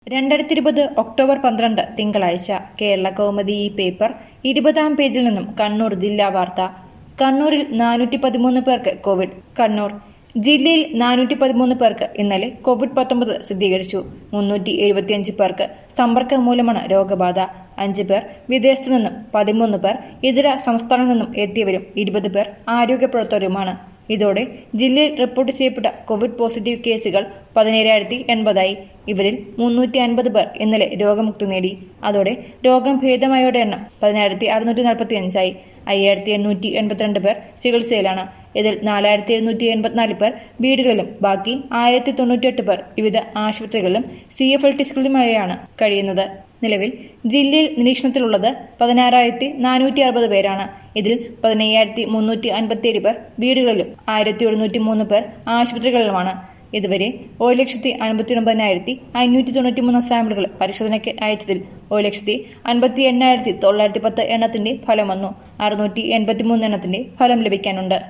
രണ്ടായിരത്തി ഇരുപത് ഒക്ടോബർ പന്ത്രണ്ട് തിങ്കളാഴ്ച കേരള കൗമുദി ഈ പേപ്പർ ഇരുപതാം പേജിൽ നിന്നും കണ്ണൂർ ജില്ലാ വാർത്ത കണ്ണൂരിൽ നാനൂറ്റി പതിമൂന്ന് പേർക്ക് കോവിഡ് കണ്ണൂർ ജില്ലയിൽ നാനൂറ്റി പതിമൂന്ന് പേർക്ക് ഇന്നലെ കോവിഡ് പത്തൊമ്പത് സ്ഥിരീകരിച്ചു മുന്നൂറ്റി എഴുപത്തിയഞ്ച് പേർക്ക് സമ്പർക്കം മൂലമാണ് രോഗബാധ അഞ്ച് പേർ വിദേശത്തു നിന്നും പതിമൂന്ന് പേർ ഇതര സംസ്ഥാനങ്ങളിൽ നിന്നും എത്തിയവരും ഇരുപത് പേർ ആരോഗ്യപ്രവർത്തകരുമാണ് ഇതോടെ ജില്ലയിൽ റിപ്പോർട്ട് ചെയ്യപ്പെട്ട കോവിഡ് പോസിറ്റീവ് കേസുകൾ പതിനേഴായിരത്തി എൺപതായി ഇവരിൽ മുന്നൂറ്റി അൻപത് പേർ ഇന്നലെ രോഗമുക്തി നേടി അതോടെ രോഗം ഭേദമായവരുടെ എണ്ണം പതിനായിരത്തി അറുന്നൂറ്റി നാൽപ്പത്തി അഞ്ചായി അയ്യായിരത്തി എണ്ണൂറ്റി എൺപത്തിരണ്ട് പേർ ചികിത്സയിലാണ് ഇതിൽ നാലായിരത്തി എഴുന്നൂറ്റി എൺപത്തിനാല് പേർ വീടുകളിലും ബാക്കി ആയിരത്തി തൊണ്ണൂറ്റിയെട്ട് പേർ വിവിധ ആശുപത്രികളിലും സി എഫ് എൽ ടിസ്റ്റുകളുമായാണ് കഴിയുന്നത് നിലവിൽ ജില്ലയിൽ നിരീക്ഷണത്തിലുള്ളത് പതിനാറായിരത്തി നാനൂറ്റി അറുപത് പേരാണ് ഇതിൽ പതിനയ്യായിരത്തി മുന്നൂറ്റി അൻപത്തിയേഴ് പേർ വീടുകളിലും ആയിരത്തി എഴുന്നൂറ്റി മൂന്ന് പേർ ആശുപത്രികളിലുമാണ് ഇതുവരെ ഒരു ലക്ഷത്തി അൻപത്തി ഒൻപതിനായിരത്തി അഞ്ഞൂറ്റി തൊണ്ണൂറ്റി മൂന്ന് സാമ്പിളുകൾ പരിശോധനയ്ക്ക് അയച്ചതിൽ ഒരു ലക്ഷത്തി അൻപത്തി എണ്ണായിരത്തി തൊള്ളായിരത്തി പത്ത് എണ്ണത്തിന്റെ ഫലം വന്നു അറുന്നൂറ്റി എൺപത്തി മൂന്ന് എണ്ണത്തിന്റെ ഫലം ലഭിക്കാനുണ്ട്